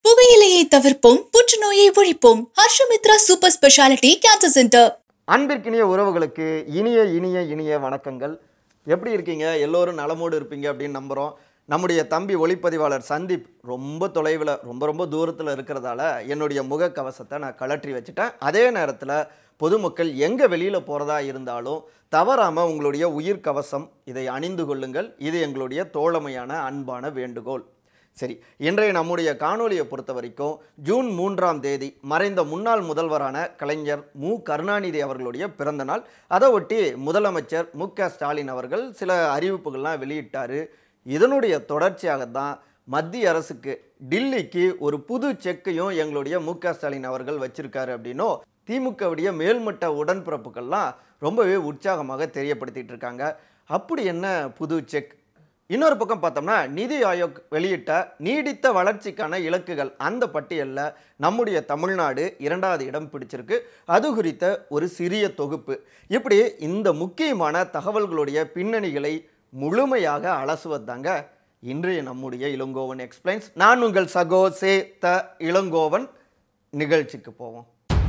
புகையிலையை தவிர்ப்போம் புற்றுநோயை ஒழிப்போம் Harshamitra super speciality cancer centre அன்பிற்கினிய உறவுகளுக்கு இனிய இனிய இனிய வணக்கங்கள் எப்படி இருக்கீங்க எல்லோரும் நலமோடு இருப்பீங்க அப்படின்னு நம்புகிறோம் நம்முடைய தம்பி ஒளிப்பதிவாளர் சந்தீப் ரொம்ப தொலைவில் ரொம்ப ரொம்ப தூரத்தில் இருக்கிறதால என்னுடைய முகக்கவசத்தை நான் கழற்றி வச்சுட்டேன் அதே நேரத்தில் பொதுமக்கள் எங்கே வெளியில் போகிறதா இருந்தாலும் தவறாமல் உங்களுடைய உயிர் கவசம் இதை அணிந்து கொள்ளுங்கள் இது எங்களுடைய தோழமையான அன்பான வேண்டுகோள் சரி இன்றைய நம்முடைய காணொளியை பொறுத்த வரைக்கும் ஜூன் மூன்றாம் தேதி மறைந்த முன்னாள் முதல்வரான கலைஞர் மு கருணாநிதி அவர்களுடைய பிறந்த நாள் அதை ஒட்டி முதலமைச்சர் மு க ஸ்டாலின் அவர்கள் சில அறிவிப்புகள்லாம் வெளியிட்டார் இதனுடைய தொடர்ச்சியாக தான் மத்திய அரசுக்கு டில்லிக்கு ஒரு புது செக்கையும் எங்களுடைய மு க ஸ்டாலின் அவர்கள் வச்சிருக்காரு அப்படின்னும் திமுகவுடைய மேல்மட்ட உடன்பிறப்புகள்லாம் ரொம்பவே உற்சாகமாக தெரியப்படுத்திட்டு இருக்காங்க அப்படி என்ன புது செக் இன்னொரு பக்கம் பார்த்தோம்னா நிதி ஆயோக் வெளியிட்ட நீடித்த வளர்ச்சிக்கான இலக்குகள் அந்த பட்டியலில் நம்முடைய தமிழ்நாடு இரண்டாவது இடம் பிடிச்சிருக்கு அது குறித்த ஒரு சிறிய தொகுப்பு இப்படி இந்த முக்கியமான தகவல்களுடைய பின்னணிகளை முழுமையாக அலசுவதாங்க இன்றைய நம்முடைய இளங்கோவன் எக்ஸ்பிளைன்ஸ் நான் உங்கள் சகோ சே த இளங்கோவன் நிகழ்ச்சிக்கு போவோம்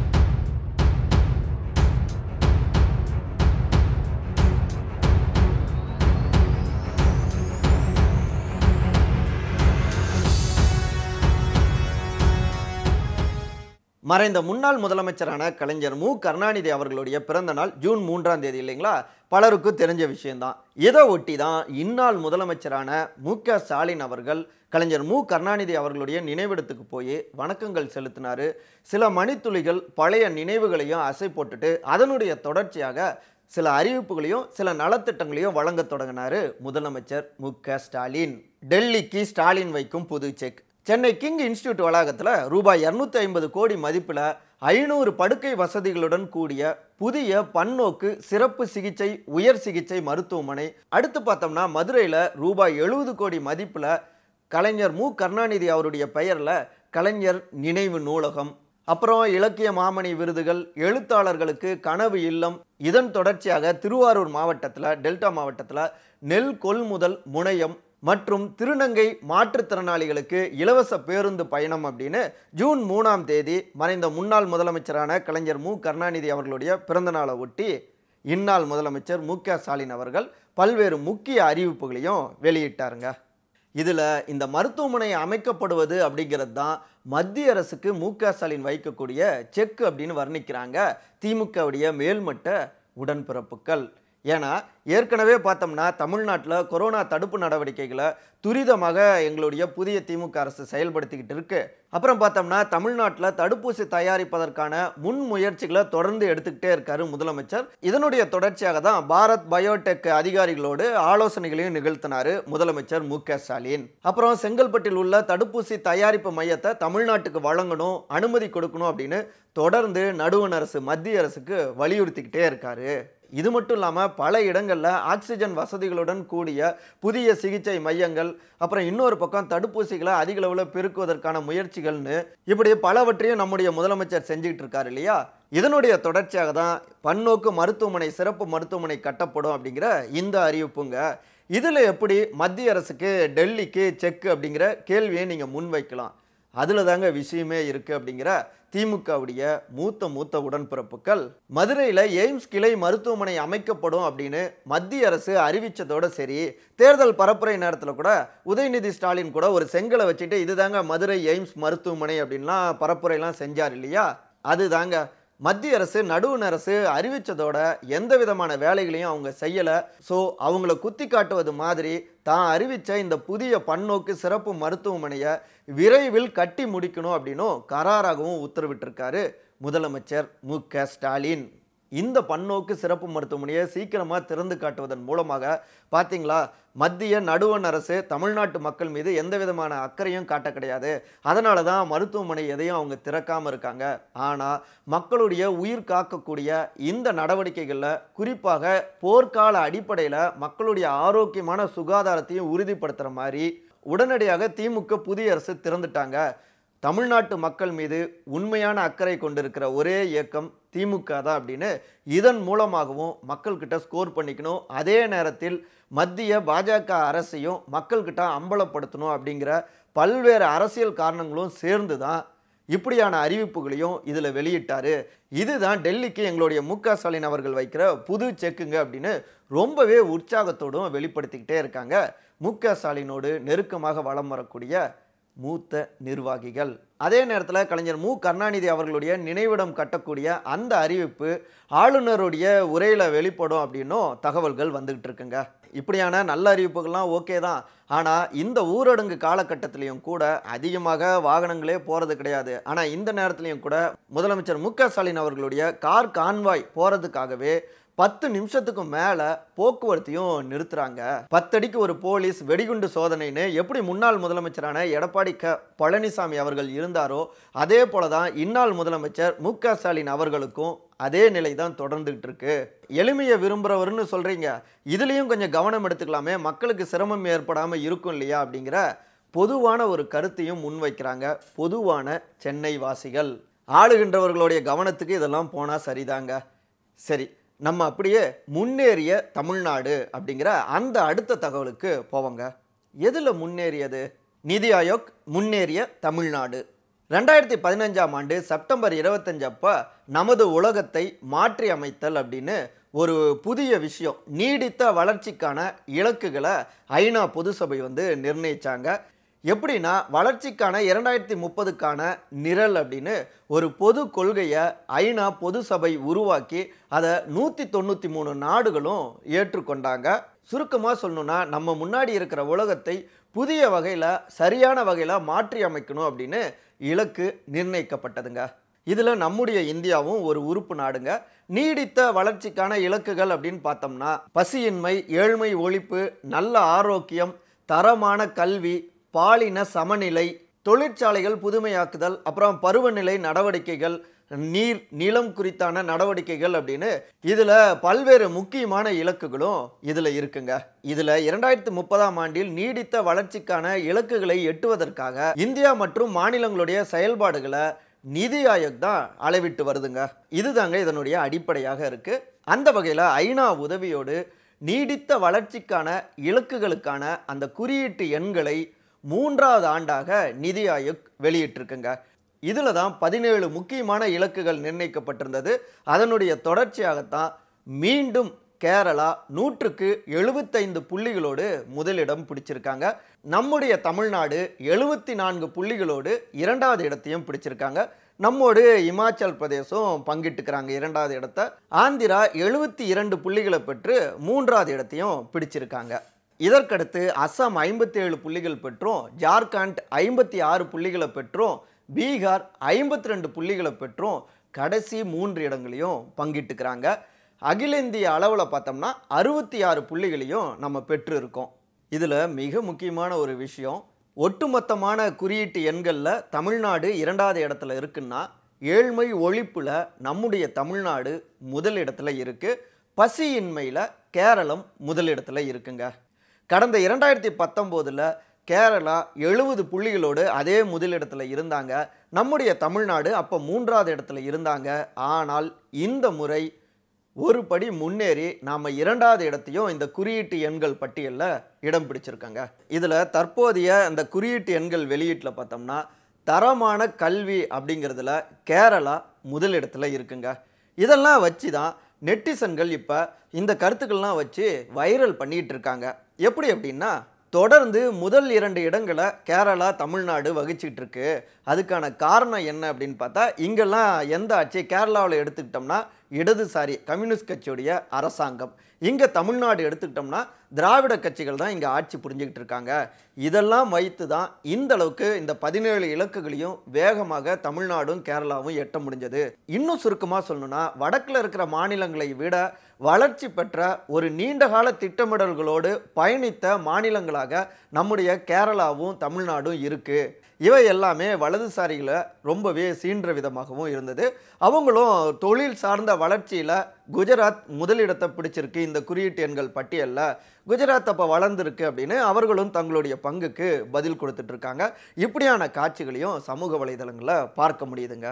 மறைந்த முன்னாள் முதலமைச்சரான கலைஞர் மு கருணாநிதி அவர்களுடைய பிறந்த நாள் ஜூன் மூன்றாம் தேதி இல்லைங்களா பலருக்கும் தெரிஞ்ச விஷயம்தான் இதை ஒட்டி தான் இந்நாள் முதலமைச்சரான மு க ஸ்டாலின் அவர்கள் கலைஞர் மு கருணாநிதி அவர்களுடைய நினைவிடத்துக்கு போய் வணக்கங்கள் செலுத்தினார் சில மணித்துளிகள் பழைய நினைவுகளையும் அசை போட்டுட்டு அதனுடைய தொடர்ச்சியாக சில அறிவிப்புகளையும் சில நலத்திட்டங்களையும் வழங்க தொடங்கினார் முதலமைச்சர் மு க ஸ்டாலின் டெல்லிக்கு ஸ்டாலின் வைக்கும் புது செக் சென்னை கிங் இன்ஸ்டியூட் வளாகத்தில் ரூபாய் இரநூத்தி ஐம்பது கோடி மதிப்பில் ஐநூறு படுக்கை வசதிகளுடன் கூடிய புதிய பன்னோக்கு சிறப்பு சிகிச்சை உயர் சிகிச்சை மருத்துவமனை அடுத்து பார்த்தோம்னா மதுரையில் ரூபாய் எழுபது கோடி மதிப்பில் கலைஞர் மு கருணாநிதி அவருடைய பெயரில் கலைஞர் நினைவு நூலகம் அப்புறம் இலக்கிய மாமணி விருதுகள் எழுத்தாளர்களுக்கு கனவு இல்லம் இதன் தொடர்ச்சியாக திருவாரூர் மாவட்டத்தில் டெல்டா மாவட்டத்தில் நெல் கொள்முதல் முனையம் மற்றும் திருநங்கை மாற்றுத்திறனாளிகளுக்கு இலவச பேருந்து பயணம் அப்படின்னு ஜூன் மூணாம் தேதி மறைந்த முன்னாள் முதலமைச்சரான கலைஞர் மு கருணாநிதி அவர்களுடைய பிறந்த நாளை ஒட்டி இந்நாள் முதலமைச்சர் மு க ஸ்டாலின் அவர்கள் பல்வேறு முக்கிய அறிவிப்புகளையும் வெளியிட்டாருங்க இதில் இந்த மருத்துவமனை அமைக்கப்படுவது அப்படிங்கிறது தான் மத்திய அரசுக்கு மு க ஸ்டாலின் வைக்கக்கூடிய செக் அப்படின்னு வர்ணிக்கிறாங்க திமுகவுடைய மேல்மட்ட உடன்பிறப்புகள் ஏன்னா ஏற்கனவே பார்த்தோம்னா தமிழ்நாட்டில் கொரோனா தடுப்பு நடவடிக்கைகளை துரிதமாக எங்களுடைய புதிய திமுக அரசு செயல்படுத்திக்கிட்டு இருக்கு அப்புறம் பார்த்தோம்னா தமிழ்நாட்டில் தடுப்பூசி தயாரிப்பதற்கான முன் முயற்சிகளை தொடர்ந்து எடுத்துக்கிட்டே இருக்காரு முதலமைச்சர் இதனுடைய தொடர்ச்சியாக தான் பாரத் பயோடெக் அதிகாரிகளோடு ஆலோசனைகளையும் நிகழ்த்தினாரு முதலமைச்சர் மு க ஸ்டாலின் அப்புறம் செங்கல்பட்டில் உள்ள தடுப்பூசி தயாரிப்பு மையத்தை தமிழ்நாட்டுக்கு வழங்கணும் அனுமதி கொடுக்கணும் அப்படின்னு தொடர்ந்து நடுவண் அரசு மத்திய அரசுக்கு வலியுறுத்திக்கிட்டே இருக்காரு இது மட்டும் இல்லாமல் பல இடங்களில் ஆக்சிஜன் வசதிகளுடன் கூடிய புதிய சிகிச்சை மையங்கள் அப்புறம் இன்னொரு பக்கம் தடுப்பூசிகளை அதிக அளவில் பெருக்குவதற்கான முயற்சிகள்னு இப்படி பலவற்றையும் நம்முடைய முதலமைச்சர் செஞ்சுக்கிட்டு இருக்காரு இல்லையா இதனுடைய தொடர்ச்சியாக தான் பன்னோக்கு மருத்துவமனை சிறப்பு மருத்துவமனை கட்டப்படும் அப்படிங்கிற இந்த அறிவிப்புங்க இதில் எப்படி மத்திய அரசுக்கு டெல்லிக்கு செக் அப்படிங்கிற கேள்வியை நீங்கள் முன்வைக்கலாம் அதில் தாங்க விஷயமே இருக்குது அப்படிங்கிற திமுகவுடைய மூத்த மூத்த உடன்பிறப்புகள் மதுரையில் எய்ம்ஸ் கிளை மருத்துவமனை அமைக்கப்படும் அப்படின்னு மத்திய அரசு அறிவித்ததோட சரி தேர்தல் பரப்புரை நேரத்தில் கூட உதயநிதி ஸ்டாலின் கூட ஒரு செங்கலை வச்சுட்டு இதுதாங்க மதுரை எய்ம்ஸ் மருத்துவமனை அப்படின்லாம் பரப்புரைலாம் செஞ்சார் இல்லையா அதுதாங்க மத்திய அரசு நடுவண் அரசு அறிவித்ததோட எந்த விதமான வேலைகளையும் அவங்க செய்யலை ஸோ அவங்கள குத்தி காட்டுவது மாதிரி தான் அறிவித்த இந்த புதிய பன்னோக்கு சிறப்பு மருத்துவமனையை விரைவில் கட்டி முடிக்கணும் அப்படின்னும் கராராகவும் உத்தரவிட்டிருக்காரு முதலமைச்சர் மு க ஸ்டாலின் இந்த பன்னோக்கு சிறப்பு மருத்துவமனையை சீக்கிரமாக திறந்து காட்டுவதன் மூலமாக பார்த்தீங்களா மத்திய நடுவண் அரசு தமிழ்நாட்டு மக்கள் மீது எந்த விதமான அக்கறையும் காட்ட கிடையாது அதனால தான் மருத்துவமனை எதையும் அவங்க திறக்காமல் இருக்காங்க ஆனால் மக்களுடைய உயிர் காக்கக்கூடிய இந்த நடவடிக்கைகளில் குறிப்பாக போர்க்கால அடிப்படையில் மக்களுடைய ஆரோக்கியமான சுகாதாரத்தையும் உறுதிப்படுத்துகிற மாதிரி உடனடியாக திமுக புதிய அரசு திறந்துட்டாங்க தமிழ்நாட்டு மக்கள் மீது உண்மையான அக்கறை கொண்டிருக்கிற ஒரே இயக்கம் திமுக தான் அப்படின்னு இதன் மூலமாகவும் மக்கள்கிட்ட ஸ்கோர் பண்ணிக்கணும் அதே நேரத்தில் மத்திய பாஜக அரசையும் மக்கள்கிட்ட அம்பலப்படுத்தணும் அப்படிங்கிற பல்வேறு அரசியல் காரணங்களும் சேர்ந்து தான் இப்படியான அறிவிப்புகளையும் இதில் வெளியிட்டாரு இதுதான் டெல்லிக்கு எங்களுடைய மு க ஸ்டாலின் அவர்கள் வைக்கிற புது செக்குங்க அப்படின்னு ரொம்பவே உற்சாகத்தோடும் வெளிப்படுத்திக்கிட்டே இருக்காங்க மு க ஸ்டாலினோடு நெருக்கமாக வலம் வரக்கூடிய மூத்த நிர்வாகிகள் அதே நேரத்தில் கலைஞர் மு கருணாநிதி அவர்களுடைய நினைவிடம் கட்டக்கூடிய அந்த அறிவிப்பு ஆளுநருடைய உரையில் வெளிப்படும் அப்படின்னும் தகவல்கள் வந்துகிட்டு இருக்குங்க இப்படியான நல்ல அறிவிப்புகள்லாம் ஓகே தான் ஆனால் இந்த ஊரடங்கு காலகட்டத்திலையும் கூட அதிகமாக வாகனங்களே போகிறது கிடையாது ஆனால் இந்த நேரத்துலையும் கூட முதலமைச்சர் மு க ஸ்டாலின் அவர்களுடைய கார் கான்வாய் போகிறதுக்காகவே பத்து நிமிஷத்துக்கு மேலே போக்குவரத்தையும் நிறுத்துறாங்க பத்தடிக்கு ஒரு போலீஸ் வெடிகுண்டு சோதனைன்னு எப்படி முன்னாள் முதலமைச்சரான எடப்பாடி க பழனிசாமி அவர்கள் இருந்தாரோ அதே போல தான் இந்நாள் முதலமைச்சர் மு க ஸ்டாலின் அவர்களுக்கும் அதே நிலை தான் தொடர்ந்துகிட்டு இருக்கு எளிமையை விரும்புகிறவர்னு சொல்கிறீங்க இதுலேயும் கொஞ்சம் கவனம் எடுத்துக்கலாமே மக்களுக்கு சிரமம் ஏற்படாமல் இருக்கும் இல்லையா அப்படிங்கிற பொதுவான ஒரு கருத்தையும் முன்வைக்கிறாங்க பொதுவான சென்னை வாசிகள் ஆளுகின்றவர்களுடைய கவனத்துக்கு இதெல்லாம் போனால் சரிதாங்க சரி நம்ம அப்படியே முன்னேறிய தமிழ்நாடு அப்படிங்கிற அந்த அடுத்த தகவலுக்கு போவோங்க எதில் முன்னேறியது நிதி ஆயோக் முன்னேறிய தமிழ்நாடு ரெண்டாயிரத்தி பதினஞ்சாம் ஆண்டு செப்டம்பர் இருபத்தஞ்சு அப்போ நமது உலகத்தை மாற்றி அமைத்தல் அப்படின்னு ஒரு புதிய விஷயம் நீடித்த வளர்ச்சிக்கான இலக்குகளை ஐநா பொதுசபை வந்து நிர்ணயிச்சாங்க எப்படின்னா வளர்ச்சிக்கான இரண்டாயிரத்தி முப்பதுக்கான நிரல் அப்படின்னு ஒரு பொது கொள்கையை ஐநா பொது சபை உருவாக்கி அதை நூற்றி தொண்ணூற்றி மூணு நாடுகளும் ஏற்றுக்கொண்டாங்க சுருக்கமாக சொல்லணும்னா நம்ம முன்னாடி இருக்கிற உலகத்தை புதிய வகையில் சரியான வகையில் மாற்றி அமைக்கணும் அப்படின்னு இலக்கு நிர்ணயிக்கப்பட்டதுங்க இதில் நம்முடைய இந்தியாவும் ஒரு உறுப்பு நாடுங்க நீடித்த வளர்ச்சிக்கான இலக்குகள் அப்படின்னு பார்த்தோம்னா பசியின்மை ஏழ்மை ஒழிப்பு நல்ல ஆரோக்கியம் தரமான கல்வி பாலின சமநிலை தொழிற்சாலைகள் புதுமையாக்குதல் அப்புறம் பருவநிலை நடவடிக்கைகள் நீர் நிலம் குறித்தான நடவடிக்கைகள் அப்படின்னு இதில் பல்வேறு முக்கியமான இலக்குகளும் இதில் இருக்குங்க இதில் இரண்டாயிரத்தி முப்பதாம் ஆண்டில் நீடித்த வளர்ச்சிக்கான இலக்குகளை எட்டுவதற்காக இந்தியா மற்றும் மாநிலங்களுடைய செயல்பாடுகளை நிதி ஆயோக் தான் அளவிட்டு வருதுங்க இதுதாங்க இதனுடைய அடிப்படையாக இருக்கு அந்த வகையில் ஐநா உதவியோடு நீடித்த வளர்ச்சிக்கான இலக்குகளுக்கான அந்த குறியீட்டு எண்களை மூன்றாவது ஆண்டாக நிதி ஆயோக் வெளியிட்டிருக்குங்க இதில் தான் பதினேழு முக்கியமான இலக்குகள் நிர்ணயிக்கப்பட்டிருந்தது அதனுடைய தொடர்ச்சியாகத்தான் மீண்டும் கேரளா நூற்றுக்கு எழுபத்தைந்து புள்ளிகளோடு முதலிடம் பிடிச்சிருக்காங்க நம்முடைய தமிழ்நாடு எழுபத்தி நான்கு புள்ளிகளோடு இரண்டாவது இடத்தையும் பிடிச்சிருக்காங்க நம்மோடு இமாச்சல் பிரதேசம் பங்கிட்டுக்கிறாங்க இரண்டாவது இடத்த ஆந்திரா எழுபத்தி இரண்டு புள்ளிகளை பெற்று மூன்றாவது இடத்தையும் பிடிச்சிருக்காங்க இதற்கடுத்து அஸ்ஸாம் ஐம்பத்தி ஏழு புள்ளிகள் பெற்றும் ஜார்க்கண்ட் ஐம்பத்தி ஆறு புள்ளிகளை பெற்றும் பீகார் ஐம்பத்தி ரெண்டு புள்ளிகளை பெற்றும் கடைசி மூன்று இடங்களையும் பங்கிட்டுக்கிறாங்க அகில இந்திய அளவில் பார்த்தோம்னா அறுபத்தி ஆறு புள்ளிகளையும் நம்ம பெற்று இருக்கோம் இதில் மிக முக்கியமான ஒரு விஷயம் ஒட்டுமொத்தமான குறியீட்டு எண்களில் தமிழ்நாடு இரண்டாவது இடத்துல இருக்குன்னா ஏழ்மை ஒழிப்புல நம்முடைய தமிழ்நாடு முதல் இடத்துல இருக்கு பசியின்மையில் கேரளம் முதலிடத்துல இருக்குங்க கடந்த இரண்டாயிரத்தி பத்தொம்போதில் கேரளா எழுபது புள்ளிகளோடு அதே முதலிடத்தில் இருந்தாங்க நம்முடைய தமிழ்நாடு அப்போ மூன்றாவது இடத்துல இருந்தாங்க ஆனால் இந்த முறை ஒரு படி முன்னேறி நாம் இரண்டாவது இடத்தையும் இந்த குறியீட்டு எண்கள் பட்டியலில் இடம் பிடிச்சிருக்காங்க இதில் தற்போதைய அந்த குறியீட்டு எண்கள் வெளியீட்டில் பார்த்தோம்னா தரமான கல்வி அப்படிங்கிறதுல கேரளா முதலிடத்தில் இருக்குங்க இதெல்லாம் வச்சு தான் நெட்டிசன்கள் இப்போ இந்த கருத்துக்கள்லாம் வச்சு வைரல் பண்ணிட்டு இருக்காங்க எப்படி அப்படின்னா தொடர்ந்து முதல் இரண்டு இடங்களை கேரளா தமிழ்நாடு வகிச்சிட்டு இருக்கு அதுக்கான காரணம் என்ன அப்படின்னு பார்த்தா இங்கெல்லாம் எந்த ஆட்சி கேரளாவில் எடுத்துக்கிட்டோம்னா இடதுசாரி கம்யூனிஸ்ட் கட்சியுடைய அரசாங்கம் இங்கே தமிழ்நாடு எடுத்துக்கிட்டோம்னா திராவிட கட்சிகள் தான் இங்கே ஆட்சி புரிஞ்சுக்கிட்டு இருக்காங்க இதெல்லாம் வைத்து தான் இந்த அளவுக்கு இந்த பதினேழு இலக்குகளையும் வேகமாக தமிழ்நாடும் கேரளாவும் எட்ட முடிஞ்சது இன்னும் சுருக்கமாக சொல்லணும்னா வடக்கில் இருக்கிற மாநிலங்களை விட வளர்ச்சி பெற்ற ஒரு நீண்டகால திட்டமிடல்களோடு பயணித்த மாநிலங்களாக நம்முடைய கேரளாவும் தமிழ்நாடும் இருக்கு இவை எல்லாமே வலதுசாரிகளை ரொம்பவே சீன்ற விதமாகவும் இருந்தது அவங்களும் தொழில் சார்ந்த வளர்ச்சியில் குஜராத் முதலிடத்தை பிடிச்சிருக்கு இந்த குறியீட்டு எண்கள் பட்டியலில் குஜராத் அப்போ வளர்ந்துருக்கு அப்படின்னு அவர்களும் தங்களுடைய பங்குக்கு பதில் கொடுத்துட்டு இருக்காங்க இப்படியான காட்சிகளையும் சமூக வலைதளங்களில் பார்க்க முடியுதுங்க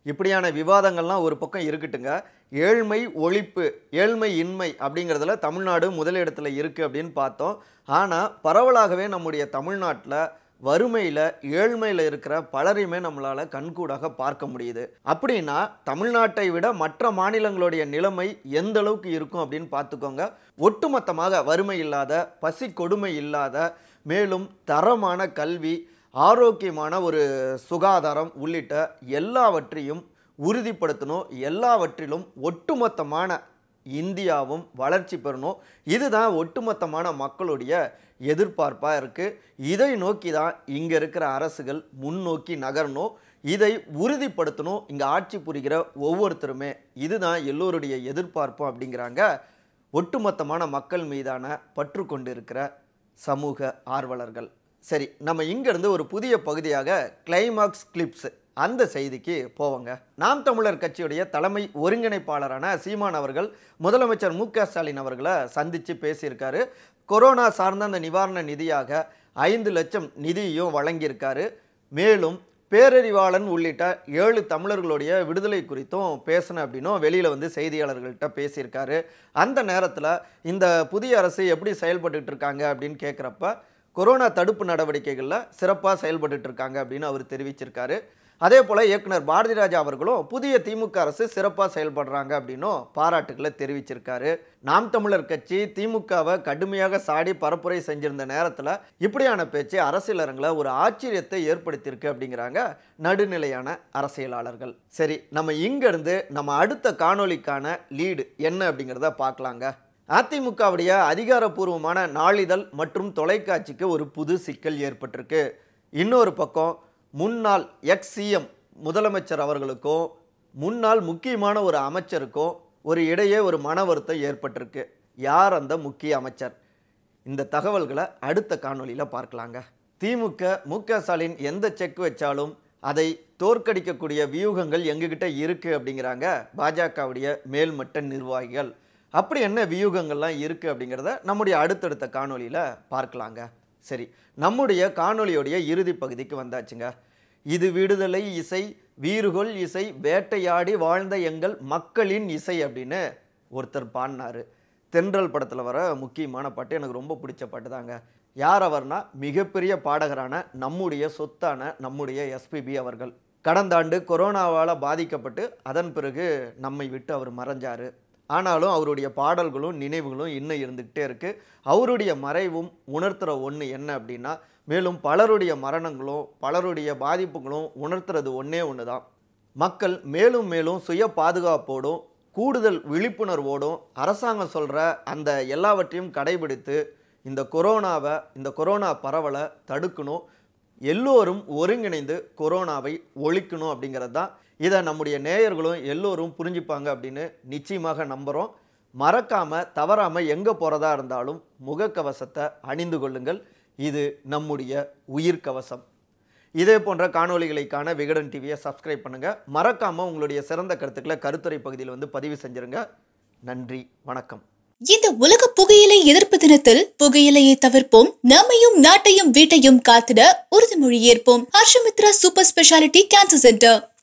இப்படியான விவாதங்கள்லாம் ஒரு பக்கம் இருக்கட்டுங்க ஏழ்மை ஒழிப்பு ஏழ்மை இன்மை அப்படிங்கிறதுல தமிழ்நாடு முதலிடத்துல இருக்குது அப்படின்னு பார்த்தோம் ஆனால் பரவலாகவே நம்முடைய தமிழ்நாட்டில் வறுமையில் ஏழ்மையில் இருக்கிற பலரையுமே நம்மளால் கண்கூடாக பார்க்க முடியுது அப்படின்னா தமிழ்நாட்டை விட மற்ற மாநிலங்களுடைய நிலைமை எந்த அளவுக்கு இருக்கும் அப்படின்னு பார்த்துக்கோங்க ஒட்டுமொத்தமாக வறுமை இல்லாத பசி கொடுமை இல்லாத மேலும் தரமான கல்வி ஆரோக்கியமான ஒரு சுகாதாரம் உள்ளிட்ட எல்லாவற்றையும் உறுதிப்படுத்தணும் எல்லாவற்றிலும் ஒட்டுமொத்தமான இந்தியாவும் வளர்ச்சி பெறணும் இதுதான் ஒட்டுமொத்தமான மக்களுடைய எதிர்பார்ப்பாக இருக்குது இதை நோக்கி தான் இங்கே இருக்கிற அரசுகள் முன்னோக்கி நகரணும் இதை உறுதிப்படுத்தணும் இங்கே ஆட்சி புரிகிற ஒவ்வொருத்தருமே இதுதான் எல்லோருடைய எதிர்பார்ப்பும் அப்படிங்கிறாங்க ஒட்டுமொத்தமான மக்கள் மீதான பற்று கொண்டு இருக்கிற சமூக ஆர்வலர்கள் சரி நம்ம இங்கேருந்து ஒரு புதிய பகுதியாக கிளைமாக்ஸ் கிளிப்ஸ் அந்த செய்திக்கு போவோங்க நாம் தமிழர் கட்சியுடைய தலைமை ஒருங்கிணைப்பாளரான சீமான் அவர்கள் முதலமைச்சர் மு க ஸ்டாலின் அவர்களை சந்தித்து பேசியிருக்காரு கொரோனா சார்ந்த அந்த நிவாரண நிதியாக ஐந்து லட்சம் நிதியும் வழங்கியிருக்காரு மேலும் பேரறிவாளன் உள்ளிட்ட ஏழு தமிழர்களுடைய விடுதலை குறித்தும் பேசினேன் அப்படின்னும் வெளியில் வந்து செய்தியாளர்கள்ட்ட பேசியிருக்காரு அந்த நேரத்தில் இந்த புதிய அரசு எப்படி செயல்பட்டுட்டு இருக்காங்க அப்படின்னு கேட்குறப்ப கொரோனா தடுப்பு நடவடிக்கைகளில் சிறப்பாக செயல்பட்டுட்டு இருக்காங்க அப்படின்னு அவர் தெரிவிச்சிருக்காரு அதே போல் இயக்குனர் பாரதி ராஜா அவர்களும் புதிய திமுக அரசு சிறப்பாக செயல்படுறாங்க அப்படின்னும் பாராட்டுகளை தெரிவிச்சிருக்காரு நாம் தமிழர் கட்சி திமுகவை கடுமையாக சாடி பரப்புரை செஞ்சிருந்த நேரத்தில் இப்படியான பேச்சு அரசியல் அரங்கில் ஒரு ஆச்சரியத்தை ஏற்படுத்தியிருக்கு அப்படிங்கிறாங்க நடுநிலையான அரசியலாளர்கள் சரி நம்ம இங்கேருந்து நம்ம அடுத்த காணொளிக்கான லீடு என்ன அப்படிங்கிறத பார்க்கலாங்க அதிமுகவுடைய அதிகாரப்பூர்வமான நாளிதழ் மற்றும் தொலைக்காட்சிக்கு ஒரு புது சிக்கல் ஏற்பட்டிருக்கு இன்னொரு பக்கம் முன்னாள் எக்ஸ் சிஎம் முதலமைச்சர் அவர்களுக்கும் முன்னாள் முக்கியமான ஒரு அமைச்சருக்கும் ஒரு இடையே ஒரு மன வருத்தம் ஏற்பட்டிருக்கு யார் அந்த முக்கிய அமைச்சர் இந்த தகவல்களை அடுத்த காணொளியில் பார்க்கலாங்க திமுக மு க ஸ்டாலின் எந்த செக் வச்சாலும் அதை தோற்கடிக்கக்கூடிய வியூகங்கள் எங்ககிட்ட இருக்கு அப்படிங்கிறாங்க பாஜகவுடைய மேல்மட்ட நிர்வாகிகள் அப்படி என்ன வியூகங்கள்லாம் இருக்குது அப்படிங்கிறத நம்முடைய அடுத்தடுத்த காணொளியில் பார்க்கலாங்க சரி நம்முடைய காணொளியோடைய இறுதி பகுதிக்கு வந்தாச்சுங்க இது விடுதலை இசை வீறுகொள் இசை வேட்டையாடி வாழ்ந்த எங்கள் மக்களின் இசை அப்படின்னு ஒருத்தர் பாடினாரு தென்றல் படத்தில் வர முக்கியமான பாட்டு எனக்கு ரொம்ப பிடிச்ச பாட்டு தாங்க யார் அவர்னா மிகப்பெரிய பாடகரான நம்முடைய சொத்தான நம்முடைய எஸ்பிபி அவர்கள் கடந்த ஆண்டு கொரோனாவால் பாதிக்கப்பட்டு அதன் பிறகு நம்மை விட்டு அவர் மறைஞ்சார் ஆனாலும் அவருடைய பாடல்களும் நினைவுகளும் இன்னும் இருந்துக்கிட்டே இருக்குது அவருடைய மறைவும் உணர்த்துகிற ஒன்று என்ன அப்படின்னா மேலும் பலருடைய மரணங்களும் பலருடைய பாதிப்புகளும் உணர்த்துறது ஒன்றே ஒன்று தான் மக்கள் மேலும் மேலும் சுய பாதுகாப்போடும் கூடுதல் விழிப்புணர்வோடும் அரசாங்கம் சொல்கிற அந்த எல்லாவற்றையும் கடைபிடித்து இந்த கொரோனாவை இந்த கொரோனா பரவலை தடுக்கணும் எல்லோரும் ஒருங்கிணைந்து கொரோனாவை ஒழிக்கணும் அப்படிங்கிறது தான் இதை நம்முடைய நேயர்களும் எல்லோரும் புரிஞ்சுப்பாங்க அப்படின்னு நிச்சயமாக நம்புகிறோம் மறக்காமல் தவறாமல் எங்கே போகிறதா இருந்தாலும் முகக்கவசத்தை அணிந்து கொள்ளுங்கள் இது நம்முடைய உயிர் கவசம் இதே போன்ற காணொளிகளை காண விகடன் டிவியை சப்ஸ்கிரைப் பண்ணுங்கள் மறக்காமல் உங்களுடைய சிறந்த கருத்துக்களை கருத்துரை பகுதியில் வந்து பதிவு செஞ்சிருங்க நன்றி வணக்கம் இந்த உலக புகையிலை எதிர்ப்பு தினத்தில் புகையிலையை தவிர்ப்போம் நம்மையும் நாட்டையும் வீட்டையும் காத்திட உறுதிமொழி ஏற்போம் Harshamitra super speciality cancer centre